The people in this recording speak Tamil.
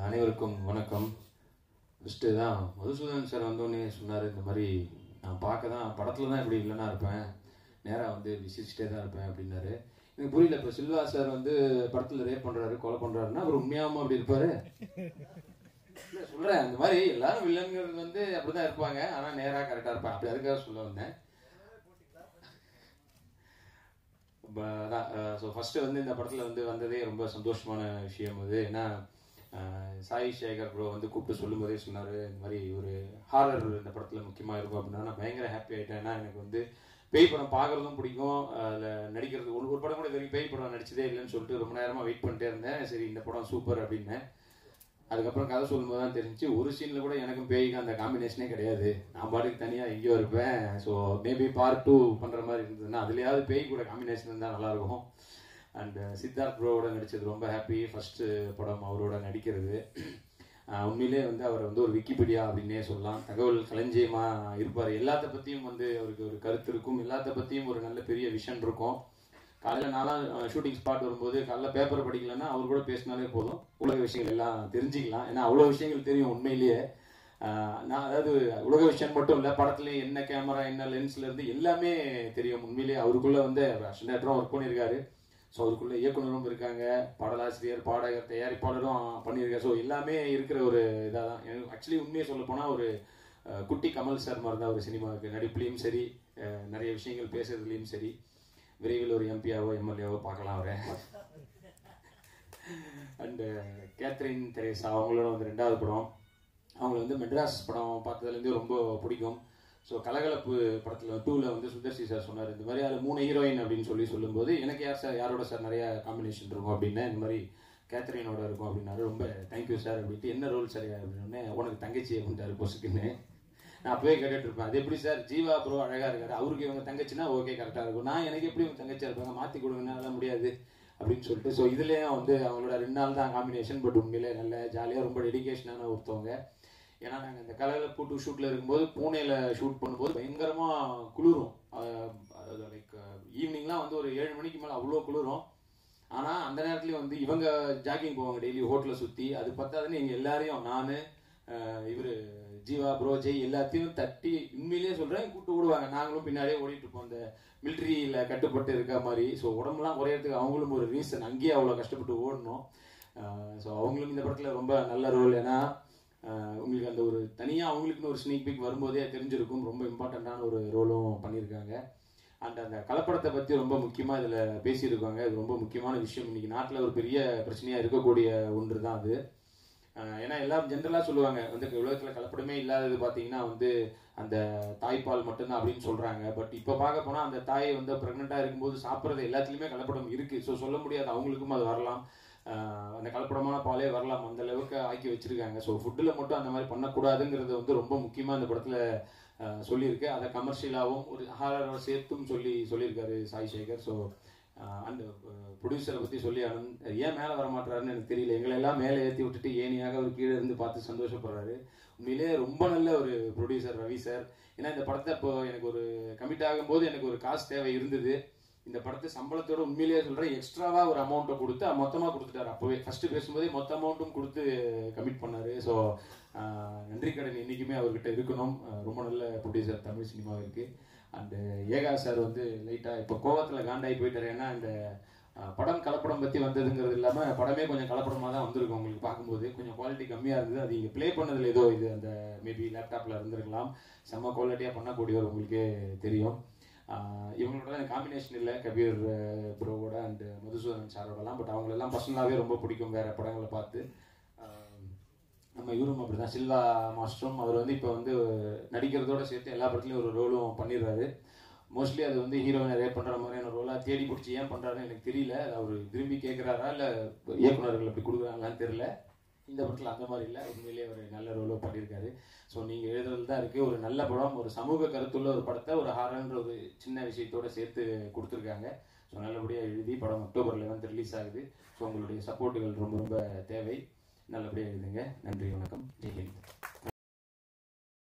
அனைவருக்கும் வணக்கம் ஃபஸ்ட்டு தான் மதுசூதன் சார் வந்தோடனே சொன்னார் இந்த மாதிரி நான் பார்க்க தான் படத்தில் தான் இப்படி இல்லைனா இருப்பேன் நேராக வந்து விசிச்சிட்டே தான் இருப்பேன் அப்படின்னாரு எனக்கு புரியல இப்போ சில்வா சார் வந்து படத்தில் ரேப் பண்ணுறாரு கொலை பண்ணுறாருன்னா அவர் உண்மையாகவும் அப்படி இருப்பார் இல்லை சொல்கிறேன் அந்த மாதிரி எல்லாரும் வில்லன்கிறது வந்து அப்படி தான் இருப்பாங்க ஆனால் நேராக கரெக்டாக இருப்பாங்க அப்படி அதுக்காக சொல்ல வந்தேன் ஸோ ஃபஸ்ட்டு வந்து இந்த படத்தில் வந்து வந்ததே ரொம்ப சந்தோஷமான விஷயம் அது ஏன்னா அஹ், சாய் சேகர் ப்ரோ வந்து கூப்பிட்டு சொல்லும்போதே சொன்னார் இந்த மாதிரி ஒரு ஹாரர் இந்த படத்தில் முக்கியமாக இருக்கும் அப்படின்னா நான் பயங்கர ஹாப்பி ஆகிட்டேன் ஏன்னா எனக்கு வந்து பேய் படம் பார்க்குறதும் பிடிக்கும் அதில் நடிக்கிறது ஒரு ஒரு படம் கூட இது வரைக்கும் பேய் படம் நடிச்சதே இல்லைன்னு சொல்லிட்டு ரொம்ப நேரமாக வெயிட் பண்ணிட்டே இருந்தேன் சரி இந்த படம் சூப்பர் அப்படின்னேன் அதுக்கப்புறம் கதை சொல்லும்போது தான் தெரிஞ்சு ஒரு சீனில் கூட எனக்கும் பேய்க்கு அந்த காம்பினேஷனே கிடையாது நான் பாட்டுக்கு தனியாக எங்கேயோ இருப்பேன் ஸோ மேபி பார்ட் டூ பண்ணுற மாதிரி இருந்ததுன்னா அதுலேயாவது பேய் கூட காம்பினேஷன் இருந்தால் நல்லாயிருக்கும் அண்ட் சித்தார்த் ப்ரோவோட நடித்தது ரொம்ப ஹாப்பி ஃபஸ்ட்டு படம் அவரோட நடிக்கிறது ஆஹ் உண்மையிலே வந்து அவர் வந்து ஒரு விக்கிபீடியா அப்படின்னே சொல்லலாம் தகவல் களஞ்சியமாக இருப்பார் எல்லாத்த பற்றியும் வந்து அவருக்கு ஒரு கருத்து இருக்கும் எல்லாத்த பற்றியும் ஒரு நல்ல பெரிய விஷன் இருக்கும் காலையில் நாலாம் ஷூட்டிங் ஸ்பாட் வரும்போது காலைல பேப்பர் படிக்கலன்னா அவர் கூட பேசினாலே போதும் உலக விஷயங்கள் எல்லாம் தெரிஞ்சுக்கலாம் ஏன்னா அவ்வளோ விஷயங்கள் தெரியும் உண்மையிலேயே ஆஹ் நான் அதாவது உலக விஷயம் மட்டும் இல்லை படத்துல என்ன கேமரா என்ன லென்ஸ்ல இருந்து எல்லாமே தெரியும் உண்மையிலேயே அவருக்குள்ள வந்து அசிஸ்டன்டரும் ஒர்க் பண்ணியிருக்காரு ஸோ அவருக்குள்ள இயக்குனரும் இருக்காங்க பாடலாசிரியர் பாடகர் தயாரிப்பாளரும் பண்ணியிருக்காரு ஸோ எல்லாமே இருக்கிற ஒரு இதாக தான் ஆக்சுவலி உண்மையை சொல்ல போனால் ஒரு அஹ், குட்டி கமல் சார் மாதிரி தான் ஒரு சினிமாவுக்கு நடிப்புலையும் சரி அஹ், நிறைய விஷயங்கள் பேசுறதுலையும் சரி விரைவில் ஒரு எம்பியாவோ எம்எல்ஏவோ பார்க்கலாம் அவரை அண்டு கேத்ரின் தெரேசா அவங்களோட வந்து ரெண்டாவது படம் அவங்களை வந்து மெட்ராஸ் படம் பார்த்ததுலேருந்தே ரொம்ப பிடிக்கும் ஸோ கலகலப்பு படத்தில் டூவில் வந்து சுந்தர்சி சார் சொன்னார் இந்த மாதிரி அதில் மூணு ஹீரோயின் அப்படின்னு சொல்லி சொல்லும்போது எனக்கு யார் சார் யாரோட சார் நிறைய காம்பினேஷன் இருக்கும் அப்படின்னா இந்த மாதிரி கேத்ரினோட இருக்கும் அப்படின்னாரு ரொம்ப தேங்க்யூ சார் அப்படின்ட்டு என்ன ரோல் சார் அப்படின்னு உனக்கு தங்கச்சி அப்படின்ட்டாரு பொசுக்குன்னு நான் அப்பவே கேட்டுட்டு இருப்பேன் அது எப்படி சார் ஜீவா ப்ரோ அழகாக இருக்காரு அவருக்கு இவங்க தங்கச்சின்னா ஓகே கரெக்டாக இருக்கும் நான் எனக்கு எப்படி இவங்க தங்கச்சியாக இருப்பாங்க மாற்றி கொடுங்கன்னா அதெல்லாம் முடியாது அப்படின்னு சொல்லிட்டு ஸோ இதுலேயும் வந்து அவங்களோட ரெண்டு நாள் தான் காம்பினேஷன் பட் உண்மையிலே நல்ல ஜாலியாக ரொம்ப டெடிகேஷனான ஒருத்தவங்க ஏன்னா நாங்கள் இந்த கலரில் போட்டு ஷூட்டில் இருக்கும்போது பூனேல ஷூட் பண்ணும்போது பயங்கரமாக குளிரும் லைக் ஈவினிங்லாம் வந்து ஒரு ஏழு மணிக்கு மேலே அவ்வளோ குளிரும் ஆனால் அந்த நேரத்துலேயும் வந்து இவங்க ஜாக்கிங் போவாங்க டெய்லி ஹோட்டலில் சுற்றி அது பத்தாதுன்னு எங்கள் எல்லாரையும் நான் இவர் ஜீவா ப்ரோ ஜெய் எல்லாத்தையும் தட்டி உண்மையிலேயே சொல்கிறேன் கூட்டு விடுவாங்க நாங்களும் பின்னாடியே ஓடிட்டு இருப்போம் அந்த மிலிட்ரியில் கட்டுப்பட்டு இருக்க மாதிரி ஸோ உடம்புலாம் குறையறதுக்கு அவங்களும் ஒரு ரீசன் அங்கேயே அவ்வளோ கஷ்டப்பட்டு ஓடணும் ஸோ அவங்களும் இந்த படத்தில் ரொம்ப நல்ல ரோல் ஏன்னா ஆஹ் உங்களுக்கு அந்த ஒரு தனியாக அவங்களுக்குன்னு ஒரு ஸ்னீக் பிக் வரும்போதே தெரிஞ்சிருக்கும் ரொம்ப இம்பார்ட்டண்ட்டான ஒரு ரோலும் பண்ணியிருக்காங்க அண்ட் அந்த கலப்படத்தை பற்றி ரொம்ப முக்கியமாக இதில் பேசியிருக்காங்க இது ரொம்ப முக்கியமான விஷயம் இன்னைக்கு நாட்டில் ஒரு பெரிய பிரச்சனையாக இருக்கக்கூடிய ஒன்று தான் அது ஆஹ் ஏன்னா எல்லாம் ஜென்ரலாக சொல்லுவாங்க வந்து உலகத்தில் கலப்படமே இல்லாதது பார்த்தீங்கன்னா வந்து அந்த தாய்ப்பால் மட்டும்தான் அப்படின்னு சொல்கிறாங்க பட் இப்போ பார்க்க போனால் அந்த தாய் வந்து ப்ரெக்னெண்ட்டாக இருக்கும்போது சாப்பிட்றது எல்லாத்துலேயுமே கலப்படம் இருக்குது ஸோ சொல்ல முடியாது அவங்களுக்கும் அது வரலாம் ஆஹ் அந்த கலப்படமான பாலே வரலாம் அந்த அளவுக்கு ஆக்கி வச்சிருக்காங்க ஸோ ஃபுட்டில் மட்டும் அந்த மாதிரி பண்ணக்கூடாதுங்கிறது வந்து ரொம்ப முக்கியமாக இந்த படத்தில் சொல்லியிருக்கு அதை கமர்ஷியலாகவும் ஒரு ஹாரரோட சேர்த்தும் சொல்லி சொல்லியிருக்காரு சாய் சேகர் ஸோ அந்த ப்ரொடியூசரை பற்றி சொல்லி ஆனந்த் ஏன் மேலே வர மாட்டாருன்னு எனக்கு தெரியல எங்களை எல்லாம் மேலே ஏற்றி விட்டுட்டு ஏனியாக அவர் கீழே இருந்து பார்த்து சந்தோஷப்படுறாரு உண்மையிலே ரொம்ப நல்ல ஒரு ப்ரொடியூசர் ரவி சார் ஏன்னா இந்த படத்தை இப்போ எனக்கு ஒரு கமிட் ஆகும்போது எனக்கு ஒரு காசு தேவை இருந்தது இந்த படத்தை சம்பளத்தோட உண்மையிலேயே சொல்கிறேன் எக்ஸ்ட்ராவா ஒரு அமௌண்ட்டை கொடுத்து மொத்தமாக கொடுத்துட்டாரு அப்போவே ஃபர்ஸ்ட் பேசும்போதே மொத்த அமௌண்ட்டும் கொடுத்து கமிட் பண்ணாரு ஸோ நன்றி கடன் என்றைக்குமே அவர்கிட்ட இருக்கணும் ஆஹ் ரொம்ப நல்ல ப்ரொடியூசர் தமிழ் சினிமாவிற்கு அண்டு ஏகா சார் வந்து லைட்டாக இப்போ கோவத்தில் காண்டாகி போயிட்டாரு ஏன்னா இந்த ஆஹ் படம் கலப்படம் பற்றி வந்ததுங்கிறது இல்லாமல் படமே கொஞ்சம் கலப்படமாக தான் வந்திருக்கும் உங்களுக்கு பார்க்கும்போது கொஞ்சம் குவாலிட்டி கம்மியாக இருந்தது அது இங்கே ப்ளே பண்ணதில் ஏதோ இது அந்த மேபி லேப்டாப்பில் இருந்திருக்கலாம் செம்ம குவாலிட்டியாக பண்ணக்கூடியவர் உங்களுக்கே தெரியும் ஆஹ் இவங்களோட எனக்கு காம்பினேஷன் இல்லை கபீர் ப்ரோவோட அண்ட் மதுசூதன் சாரோடலாம் பட் அவங்களெல்லாம் பர்சனலாகவே ரொம்ப பிடிக்கும் வேற படங்களை பார்த்து ஆஹ் நம்ம இவரும் அப்படிதான் சில்வா மாஸ்டரும் அவர் வந்து இப்போ வந்து நடிக்கிறதோட சேர்த்து எல்லா படத்துலையும் ஒரு ரோலும் பண்ணிடுறாரு மோஸ்ட்லி அது வந்து ஹீரோயினை ரேப் பண்ணுற மாதிரியான ரோலாக தேடி பிடிச்சி ஏன் பண்ணுறாருன்னு எனக்கு தெரியல அது அவர் விரும்பி கேட்குறாரா இல்லை இயக்குனர்கள் அப்படி கொடுக்குறாங்களான்னு தெரியல இந்த படத்தில் அந்த மாதிரி இல்லை உண்மையிலேயே ஒரு நல்ல ரோலோ பண்ணியிருக்காரு ஸோ நீங்கள் எழுதுறது தான் இருக்குது ஒரு நல்ல படம் ஒரு சமூக கருத்துள்ள ஒரு படத்தை ஒரு ஹாரன்ற ஒரு சின்ன விஷயத்தோட சேர்த்து கொடுத்துருக்காங்க ஸோ நல்லபடியாக எழுதி படம் அக்டோபர் லெவன்த் ரிலீஸ் ஆகுது ஸோ உங்களுடைய சப்போர்ட்டுகள் ரொம்ப ரொம்ப தேவை நல்லபடியாக எழுதுங்க நன்றி வணக்கம் ஜெய்ஹிந்த்